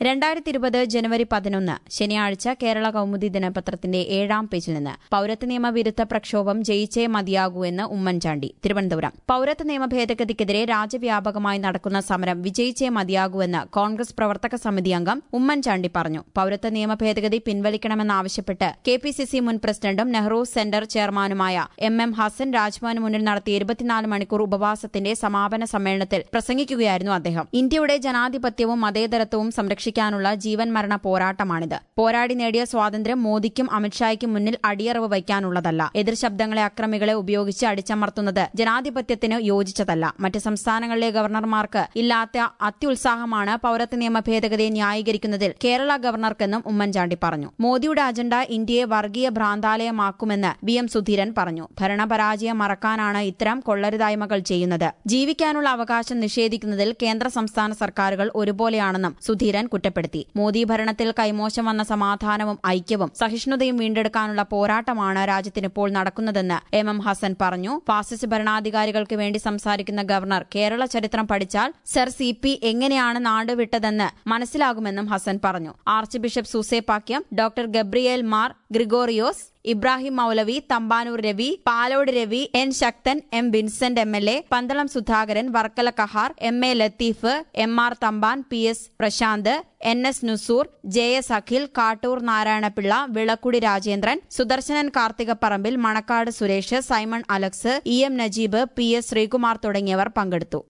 രണ്ടായിരത്തി ഇരുപത് ജനുവരി പതിനൊന്ന് ശനിയാഴ്ച കേരള കൗമുദി ദിനപത്രത്തിന്റെ ഏഴാം പേജിൽ നിന്ന് പൌരത്വ നിയമ വിരുദ്ധ പ്രക്ഷോഭം ജയിച്ചേ മതിയാകൂ എന്ന് ഉമ്മൻചാണ്ടി തിരുവനന്തപുരം പൌരത്വ നിയമ ഭേദഗതിക്കെതിരെ രാജ്യവ്യാപകമായി നടക്കുന്ന സമരം വിജയിച്ചേ മതിയാകൂവെന്ന് കോൺഗ്രസ് പ്രവർത്തക സമിതി അംഗം ഉമ്മൻചാണ്ടി പറഞ്ഞു പൌരത്വ നിയമ ഭേദഗതി പിൻവലിക്കണമെന്നാവശ്യപ്പെട്ട് കെ പി സി സി മുൻ പ്രസിഡന്റും നെഹ്റു സെന്റർ ചെയർമാനുമായ എം എം ഹസൻ രാജ്ഭവന് മുന്നിൽ നടത്തിയ ഇരുപത്തിനാല് മണിക്കൂർ ഉപവാസത്തിന്റെ സമാപന സമ്മേളനത്തിൽ പ്രസംഗിക്കുകയായിരുന്നു അദ്ദേഹം ഇന്ത്യയുടെ ജനാധിപത്യവും മതേതരത്വവും സംരക്ഷിക്കാനുള്ള ജീവൻ മരണ പോരാട്ടമാണിത് പോരാടി നേടിയ സ്വാതന്ത്ര്യം മോദിക്കും അമിത്ഷായ്ക്കും മുന്നിൽ അടിയറവ് വയ്ക്കാനുള്ളതല്ല എതിർ ശബ്ദങ്ങളെ അക്രമികളെ ഉപയോഗിച്ച് അടിച്ചമർത്തുന്നത് ജനാധിപത്യത്തിന് യോജിച്ചതല്ല മറ്റ് സംസ്ഥാനങ്ങളിലെ ഗവർണർമാർക്ക് ഇല്ലാത്ത അത്യുത്സാഹമാണ് പൌരത്വ നിയമ ഭേദഗതിയെ ന്യായീകരിക്കുന്നതിൽ കേരള ഗവർണർക്കെന്നും ഉമ്മൻചാണ്ടി പറഞ്ഞു മോദിയുടെ അജണ്ട ഇന്ത്യയെ വർഗീയ ഭ്രാന്താലയമാക്കുമെന്ന് വി എം സുധീരൻ പറഞ്ഞു ഭരണപരാജയം മറക്കാനാണ് ഇത്തരം കൊള്ളരുതായ്മകൾ ചെയ്യുന്നത് ജീവിക്കാനുള്ള അവകാശം നിഷേധിക്കുന്നതിൽ കേന്ദ്ര സംസ്ഥാന സർക്കാരുകൾ ഒരുപോലെയാണെന്നും സുധീരൻ കുറ്റപ്പെടുത്തി മോദി ഭരണത്തിൽ കൈമോശം വന്ന സമാധാനവും ഐക്യവും സഹിഷ്ണുതയും വീണ്ടെടുക്കാനുള്ള പോരാട്ടമാണ് രാജ്യത്തിനിപ്പോൾ നടക്കുന്നതെന്ന് എം എം ഹസൻ പറഞ്ഞു ഫാസിസ്റ്റ് ഭരണാധികാരികൾക്ക് വേണ്ടി സംസാരിക്കുന്ന ഗവർണർ കേരള ചരിത്രം പഠിച്ചാൽ സർ സി പി എങ്ങനെയാണ് നാട് വിട്ടതെന്ന് മനസ്സിലാകുമെന്നും ഹസൻ പറഞ്ഞു archbishop Soosapakiam doctor Gabriel Mar Gregorios Ibrahim Moulavi Thampanoor Ravi Palode Ravi N Sakthan M Vincent M L A Pandalam Sudhakaran Varkala Kahar M A Latheef M R Thampan P S Prasanth N S Nusoor J S Akhil Kattoor Narayanapillai Vilakkudi Rajendran Sudarsanan Karthikaparambil Manacaud Suresh Simon Alex E M Najeeb P S Sreekumar തുടങ്ങിയവർ പങ്കെടുത്തു